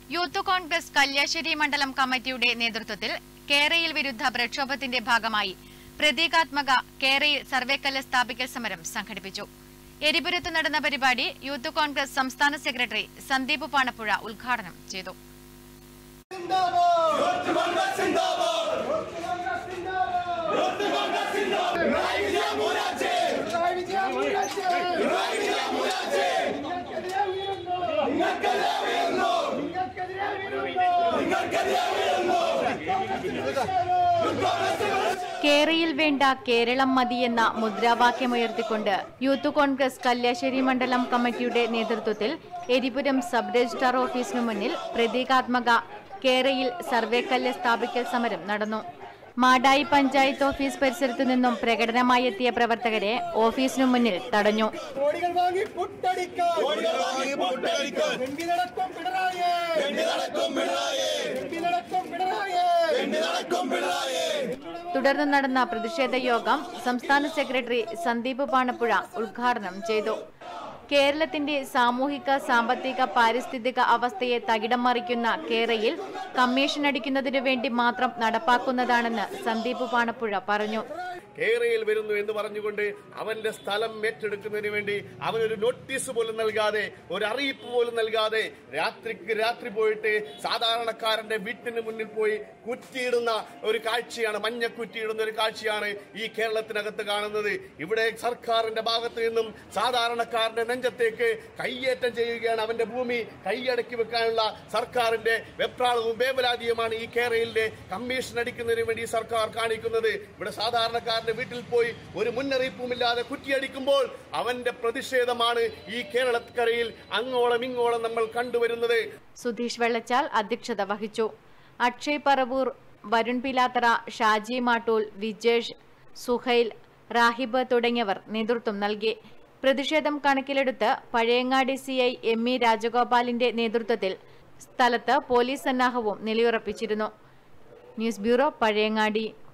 youth Congress Kalliasseri മണ്ഡലം കമ്മിറ്റിയുടെ നേതൃത്വത്തിൽ കേരയിൽ വിരുദ്ധ പ്രക്ഷോഭത്തിന്റെ ഭാഗമായി പ്രതീകാത്മക കേരയിൽ സർവേക്കല്ല് സ്ഥാപിക്കൽ സമരം സംഘടിപ്പിച്ചു എരിപുരത്ത് നടന്ന പരിപാടി യൂത്ത് കോൺഗ്രസ് സംസ്ഥാന സെക്രട്ടറി സന്ദീപ് പാണപ്പുഴ ഉദ്ഘാടനം ചെയ്തു കേരയിൽ വേണ്ട കേരളം മതിയെന്ന മുദ്രാവാക്യമുയർത്തിക്കൊണ്ട് യൂത്ത് കോൺഗ്രസ് കല്യാശ്ശേരി മണ്ഡലം കമ്മിറ്റിയുടെ നേതൃത്വത്തിൽ എരിപുരം സബ് രജിസ്ട്രാർ ഓഫീസിനു മുന്നിൽ പ്രതീകാത്മക കേരയിൽ സർവേക്കല്ല് സ്ഥാപിക്കൽ സമരം നടന്നു മാടായി പഞ്ചായത്ത് ഓഫീസ് പരിസരത്തു നിന്നും പ്രകടനമായി എത്തിയ പ്രവർത്തകരെ ഓഫീസിനു മുന്നിൽ തടഞ്ഞു കോടികൾ വാങ്ങി പുട്ടടിക്കാൻ കോടികൾ വാങ്ങി പുട്ടടിക്കാൻ എമ്പി നടക്കും പിണറായേ എമ്പി നടക്കും പിണറായേ എമ്പി നടക്കും പിണറായേ എമ്പി നടക്കും പിണറായേ തുടർന്ന് നടന്ന പ്രതിഷേധ യോഗം സംസ്ഥാന സെക്രട്ടറി സന്ദീപ് പാണപ്പുഴ ഉദ്ഘാടനം ചെയ്തു കേരളത്തിന്റെ സാമൂഹിക സാമ്പത്തിക പാരിസ്ഥിതിക അവസ്ഥയെ തകിടം മറിക്കുന്ന കേരയിൽ കമ്മീഷൻ അടിക്കുന്നതിനു വേണ്ടി മാത്രം നടപ്പാക്കുന്നതാണെന്ന് സന്ദീപ് പാണപ്പുഴ പറഞ്ഞു കേരയിൽ വരുന്നു എന്ന് പറഞ്ഞുകൊണ്ട് അവന്റെ സ്ഥലം ഏറ്റെടുക്കുന്നതിന് വേണ്ടി അവനൊരു നോട്ടീസ് പോലും നൽകാതെ ഒരു അറിയിപ്പ് പോലും നൽകാതെ രാത്രിക്ക് രാത്രി പോയിട്ട് സാധാരണക്കാരന്റെ വീട്ടിന് മുന്നിൽ പോയി കുറ്റിയിടുന്ന ഒരു കാഴ്ചയാണ് മഞ്ഞ കുറ്റിയിടുന്ന ഒരു കാഴ്ചയാണ് ഈ കേരളത്തിനകത്ത് കാണുന്നത് ഇവിടെ സർക്കാരിന്റെ ഭാഗത്ത് നിന്നും സാധാരണക്കാരന്റെ നെഞ്ചത്തേക്ക് കയ്യേറ്റം ചെയ്യുകയാണ് അവന്റെ ഭൂമി കൈയടക്കി വെക്കാനുള്ള സർക്കാരിന്റെ വെപ്രാളവും വേവലാതിയുമാണ് ഈ കേരളയിലെ കമ്മീഷൻ അടിക്കുന്നതിന് വേണ്ടി ഈ സർക്കാർ കാണിക്കുന്നത് ഇവിടെ സാധാരണക്കാരന്റെ വീട്ടിൽ പോയി ഒരു മുന്നറിയിപ്പുമില്ലാതെ കുറ്റിയടിക്കുമ്പോൾ അവന്റെ പ്രതിഷേധമാണ് ഈ കേരളക്കരയിൽ അങ്ങോളം ഇങ്ങോളം നമ്മൾ കണ്ടുവരുന്നത് സുധീഷ് വെള്ളച്ചാൽ അധ്യക്ഷത വഹിച്ചു അക്ഷയ് പറവൂർ വരുൺ പിലാത്തറ ഷാജി മാട്ടൂൽ വിജേഷ് സുഹൈൽ റാഹിബ് തുടങ്ങിയവർ നേതൃത്വം നൽകി പ്രതിഷേധം കണക്കിലെടുത്ത് Pazhayangadi C I M E രാജഗോപാലിന്റെ നേതൃത്വത്തിൽ സ്ഥലത്ത് പോലീസ് സന്നാഹവും നിലയുറപ്പിച്ചിരുന്നു ന്യൂസ് ബ്യൂറോ പഴയങ്ങാടി